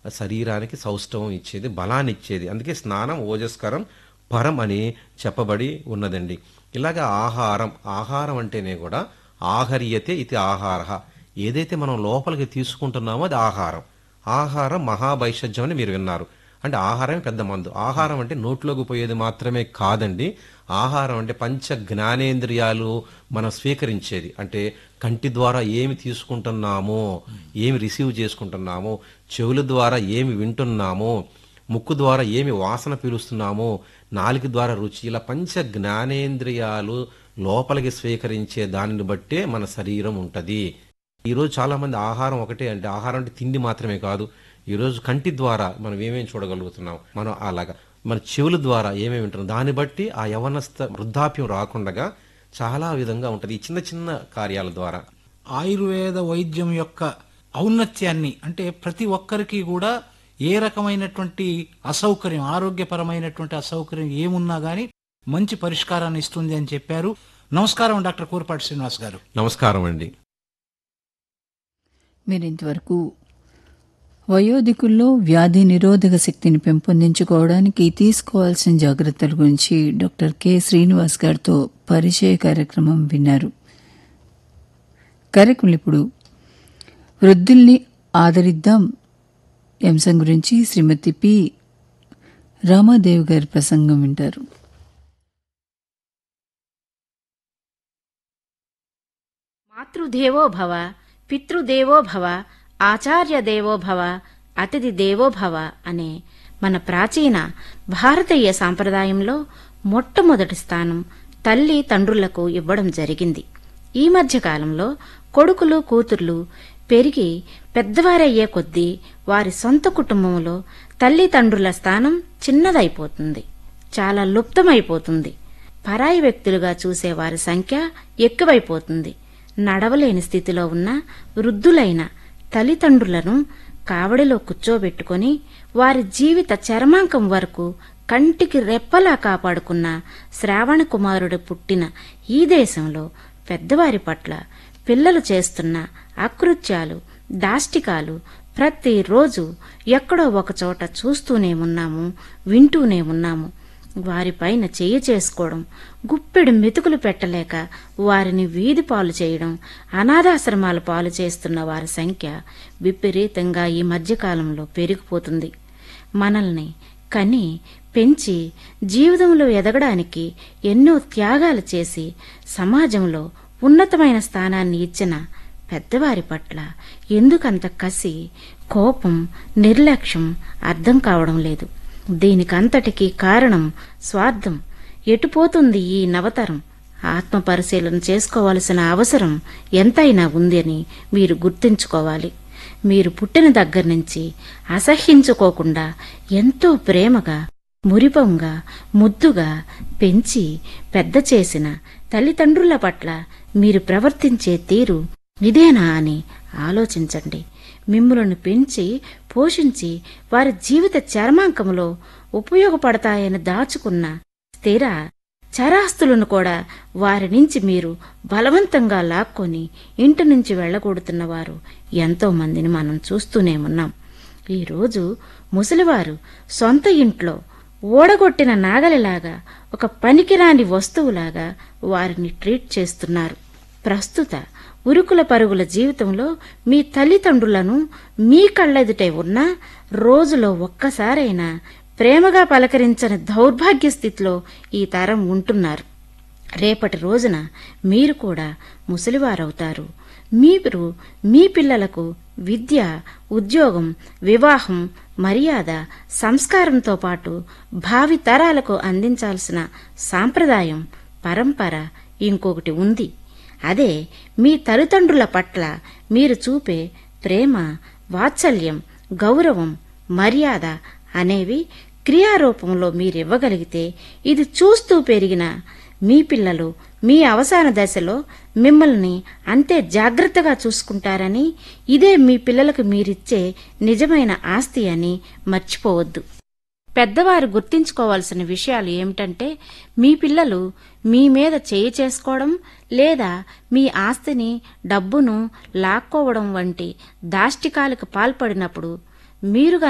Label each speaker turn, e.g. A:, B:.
A: శరీరానికి సౌష్ఠవం ఇచ్చేది బలాన్ని ఇచ్చేది అందుకే స్నానం ఓజస్కరం పరం అని చెప్పబడి ఉన్నదండి ఇలాగా ఆహారం ఆహారం అంటేనే కూడా ఆహర్యతే ఇది ఆహార ఏదైతే మనం లోపలికి తీసుకుంటున్నామో అది ఆహారం ఆహారం మహాభైషజ్యం అని మీరు విన్నారు అంటే ఆహారమే పెద్ద మందు ఆహారం అంటే నోట్లోకి పోయేది మాత్రమే కాదండి ఆహారం అంటే పంచ జ్ఞానేంద్రియాలు మనం స్వీకరించేది అంటే కంటి ద్వారా ఏమి తీసుకుంటున్నామో ఏమి రిసీవ్ చేసుకుంటున్నామో చెవుల ద్వారా ఏమి వింటున్నామో ముక్కు ద్వారా ఏమి వాసన పీలుస్తున్నామో నాలుక ద్వారా రుచి ఇలా పంచ జ్ఞానేంద్రియాలు లోపలికి స్వీకరించే దానిని బట్టే మన శరీరం ఉంటది ఈరోజు చాలా మంది ఆహారం ఒకటే అంటే ఆహారం అంటే తిండి మాత్రమే కాదు ఈరోజు కంటి ద్వారా మనం ఏమేమి చూడగలుగుతున్నాం మనం అలాగా మన చెవుల ద్వారా ఏమేమి వింటున్నాం దాన్ని బట్టి ఆ యవనస్థ వృద్ధాప్యం రాకుండా చాలా విధంగా ఉంటది ఈ చిన్న చిన్న కార్యాల ద్వారా
B: ఆయుర్వేద వైద్యం యొక్క ఔన్నత్యాన్ని అంటే ప్రతి ఒక్కరికి కూడా ఏ రకమైనటువంటి అసౌకర్యం ఆరోగ్యపరమైనటువంటి అసౌకర్యం ఏమున్నా గానీ మంచి పరిష్కారాన్ని ఇస్తుంది అని చెప్పారు నమస్కారం డాక్టర్ కూరపాటి శ్రీనివాస్ గారు
A: నమస్కారం అండి
C: మీరు ఇంతవరకు వయోధికుల్లో వ్యాధి నిరోధక శక్తిని పెంపొందించుకోవడానికి తీసుకోవాల్సిన జాగ్రత్తల గురించి డాక్టర్ కె శ్రీనివాస్ గారితో పరిచయ కార్యక్రమం విన్నారు కార్యక్రమం ఇప్పుడు వృద్ధుల్ని ఆదరిద్దాం ఈ అంశం గురించి శ్రీమతి పి రామాదేవి గారి ప్రసంగం వింటారు
D: మాతృదేవో భవ పితృదేవో భవ ఆచార్య దేవో భవ అతిథి దేవో భవ అనే మన ప్రాచీన భారతీయ సాంప్రదాయంలో మొట్టమొదటి స్థానం తల్లి తండ్రులకు ఇవ్వడం జరిగింది ఈ మధ్య కాలంలో కొడుకులు కూతుర్లు పెరిగి పెద్దవారయ్యే కొద్దీ వారి సొంత కుటుంబంలో తల్లి తండ్రుల స్థానం చిన్నదైపోతుంది చాలా లుప్తమైపోతుంది పరాయి వ్యక్తులుగా చూసే వారి సంఖ్య ఎక్కువైపోతుంది నడవలేని స్థితిలో ఉన్న వృద్ధులైన తల్లిదండ్రులను కావడిలో కూర్చోబెట్టుకొని వారి జీవిత చరమాంకం వరకు కంటికి రెప్పలా కాపాడుకున్న శ్రావణ కుమారుడు పుట్టిన ఈ దేశంలో పెద్దవారి పట్ల పిల్లలు చేస్తున్న అకృత్యాలు దాష్టికాలు ప్రతిరోజు ఎక్కడో ఒకచోట చూస్తూనే ఉన్నాము వింటూనే ఉన్నాము వారిపైన చెయ్యి చేసుకోవడం గుప్పెడు మెతుకులు పెట్టలేక వారిని వీధి పాలు చేయడం అనాథాశ్రమాల పాలు చేస్తున్న వారి సంఖ్య విపరీతంగా ఈ మధ్యకాలంలో పెరిగిపోతుంది మనల్ని కని పెంచి జీవితంలో ఎదగడానికి ఎన్నో త్యాగాలు చేసి సమాజంలో ఉన్నతమైన స్థానాన్ని ఇచ్చిన పెద్దవారి పట్ల ఎందుకంత కసి కోపం నిర్లక్ష్యం అర్థం కావడం లేదు దీనికంతటికీ కారణం స్వార్థం ఎటుపోతుంది ఈ నవతరం ఆత్మ పరిశీలన చేసుకోవాల్సిన అవసరం ఎంతైనా ఉంది అని మీరు గుర్తుంచుకోవాలి మీరు పుట్టిన దగ్గర నుంచి అసహ్యించుకోకుండా ఎంతో ప్రేమగా మురిపంగా ముద్దుగా పెంచి పెద్ద చేసిన తల్లిదండ్రుల పట్ల మీరు ప్రవర్తించే తీరు ఇదేనా అని ఆలోచించండి మిమ్ములను పెంచి పోషించి వారి జీవిత చర్మాంకంలో ఉపయోగపడతాయని దాచుకున్న స్థిర చరాస్తులను కూడా వారి నుంచి మీరు బలవంతంగా లాక్కొని ఇంటి నుంచి వెళ్ళగొడుతున్న వారు ఎంతో మందిని మనం చూస్తూనే ఉన్నాం ఈరోజు ముసలివారు సొంత ఇంట్లో ఓడగొట్టిన నాగలిలాగా ఒక పనికిరాని వస్తువులాగా వారిని ట్రీట్ చేస్తున్నారు ప్రస్తుత ఉరుకుల పరుగుల జీవితంలో మీ తల్లిదండ్రులను మీ కళ్ళెదుటే ఉన్నా రోజులో ఒక్కసారైనా ప్రేమగా పలకరించని దౌర్భాగ్య స్థితిలో ఈ తరం ఉంటున్నారు రేపటి రోజున మీరు కూడా ముసలివారవుతారు మీరు మీ పిల్లలకు విద్య ఉద్యోగం వివాహం మర్యాద సంస్కారంతో పాటు భావి తరాలకు అందించాల్సిన సాంప్రదాయం పరంపర ఇంకొకటి ఉంది అదే మీ తల్లిదండ్రుల పట్ల మీరు చూపే ప్రేమ వాత్సల్యం గౌరవం మర్యాద అనేవి క్రియారూపంలో మీరివ్వగలిగితే ఇది చూస్తూ పెరిగిన మీ పిల్లలు మీ అవసాన దశలో మిమ్మల్ని అంతే జాగ్రత్తగా చూసుకుంటారని ఇదే మీ పిల్లలకు మీరిచ్చే నిజమైన ఆస్తి అని మర్చిపోవద్దు పెద్దవారు గుర్తించుకోవాల్సిన విషయాలు ఏమిటంటే మీ పిల్లలు మీ మీద చేయి చేసుకోవడం లేదా మీ ఆస్తిని డబ్బును లాక్కోవడం వంటి దాష్టికాలకు పాల్పడినప్పుడు మీరు